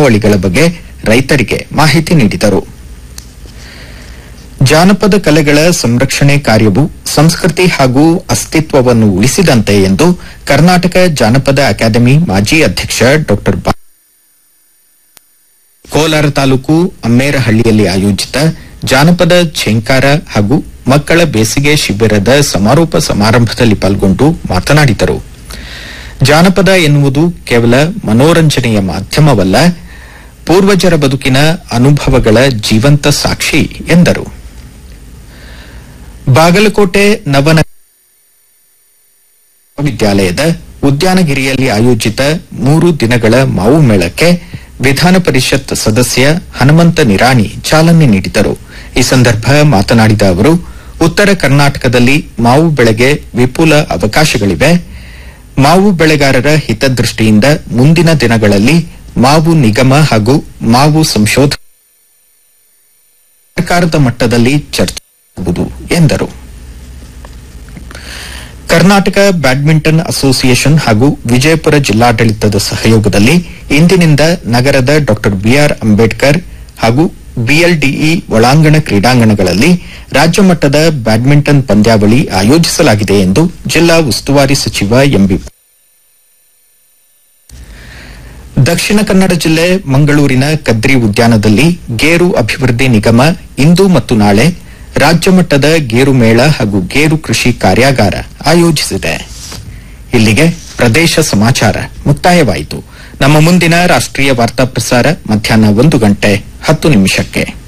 ನಿಯಮಾವಳಿಗಳ ಬಗ್ಗೆ ರೈತರಿಗೆ ಮಾಹಿತಿ ನೀಡಿದರು ಜಾನಪದ ಕಲೆಗಳ ಸಂರಕ್ಷಣೆ ಕಾರ್ಯವು ಸಂಸ್ಕೃತಿ ಹಾಗೂ ಅಸ್ತಿತ್ವವನ್ನು ಉಳಿಸಿದಂತೆ ಎಂದು ಕರ್ನಾಟಕ ಜಾನಪದ ಅಕಾಡೆಮಿ ಮಾಜಿ ಅಧ್ಯಕ್ಷ ಡಾ ಬಾ ಕೋಲಾರ ತಾಲೂಕು ಅಮ್ಮೇರಹಳ್ಳಿಯಲ್ಲಿ ಆಯೋಜಿತ ಜಾನಪದ ಝೇಂಕಾರ ಹಾಗೂ ಮಕ್ಕಳ ಬೇಸಿಗೆ ಶಿಬಿರದ ಸಮಾರೋಪ ಸಮಾರಂಭದಲ್ಲಿ ಪಾಲ್ಗೊಂಡು ಮಾತನಾಡಿದರು ಜಾನಪದ ಎನ್ನುವುದು ಕೇವಲ ಮನೋರಂಜನೆಯ ಮಾಧ್ಯಮವಲ್ಲ ಪೂರ್ವಜರ ಬದುಕಿನ ಅನುಭವಗಳ ಜೀವಂತ ಸಾಕ್ಷಿ ಎಂದರು ಬಾಗಲಕೋಟೆ ನವನ ವಿದ್ಯಾಲಯದ ಉದ್ಯಾನಗಿರಿಯಲ್ಲಿ ಆಯೋಜಿತ ಮೂರು ದಿನಗಳ ಮಾವು ಮೇಳಕ್ಕೆ ವಿಧಾನ ಪರಿಷತ್ ಸದಸ್ಯ ಹನುಮಂತ ನಿರಾಣಿ ಚಾಲನೆ ನೀಡಿದರು ಈ ಸಂದರ್ಭ ಮಾತನಾಡಿದ ಅವರು ಉತ್ತರ ಕರ್ನಾಟಕದಲ್ಲಿ ಮಾವು ಬೆಳೆಗೆ ವಿಪುಲ ಅವಕಾಶಗಳಿವೆ ಮಾವು ಬೆಳೆಗಾರರ ಹಿತದೃಷ್ಟಿಯಿಂದ ಮುಂದಿನ ದಿನಗಳಲ್ಲಿ ಮಾವು ನಿಗಮ ಹಾಗೂ ಮಾವು ಸಂಶೋಧನೆ ಸರ್ಕಾರದ ಮಟ್ಟದಲ್ಲಿ ಚರ್ಚಿಸಲಾಗುವುದು ಎಂದರು ಕರ್ನಾಟಕ ಬ್ಯಾಡ್ಮಿಂಟನ್ ಅಸೋಸಿಯೇಷನ್ ಹಾಗೂ ವಿಜಯಪುರ ಜಿಲ್ಲಾಡಳಿತದ ಸಹಯೋಗದಲ್ಲಿ ಇಂದಿನಿಂದ ನಗರದ ಡಾ ಬಿಆರ್ ಅಂಬೇಡ್ಕರ್ ಹಾಗೂ ಬಿಎಲ್ಡಿಇ ಒಳಾಂಗಣ ಕ್ರೀಡಾಂಗಣಗಳಲ್ಲಿ ರಾಜ್ಯ ಮಟ್ಟದ ಬ್ಯಾಡ್ಮಿಂಟನ್ ಪಂದ್ಯಾವಳಿ ಆಯೋಜಿಸಲಾಗಿದೆ ಎಂದು ಜಿಲ್ಲಾ ಉಸ್ತುವಾರಿ ಸಚಿವ ಎಂಬಿ ದಕ್ಷಿಣ ಕನ್ನಡ ಜಿಲ್ಲೆ ಮಂಗಳೂರಿನ ಕದ್ರಿ ಉದ್ಯಾನದಲ್ಲಿ ಗೇರು ಅಭಿವೃದ್ಧಿ ನಿಗಮ ಇಂದು ಮತ್ತು ನಾಳೆ ರಾಜ್ಯ ಮಟ್ಟದ ಗೇರು ಮೇಳ ಹಾಗೂ ಗೇರು ಕೃಷಿ ಕಾರ್ಯಾಗಾರ ಆಯೋಜಿಸಿದೆ ಇಲ್ಲಿಗೆ ಪ್ರದೇಶ ಸಮಾಚಾರ ಮುಕ್ತಾಯವಾಯಿತು ನಮ್ಮ ಮುಂದಿನ ರಾಷ್ಟ್ರೀಯ ವಾರ್ತಾ ಪ್ರಸಾರ ಮಧ್ಯಾಹ್ನ ಒಂದು ಗಂಟೆ ಹತ್ತು ನಿಮಿಷಕ್ಕೆ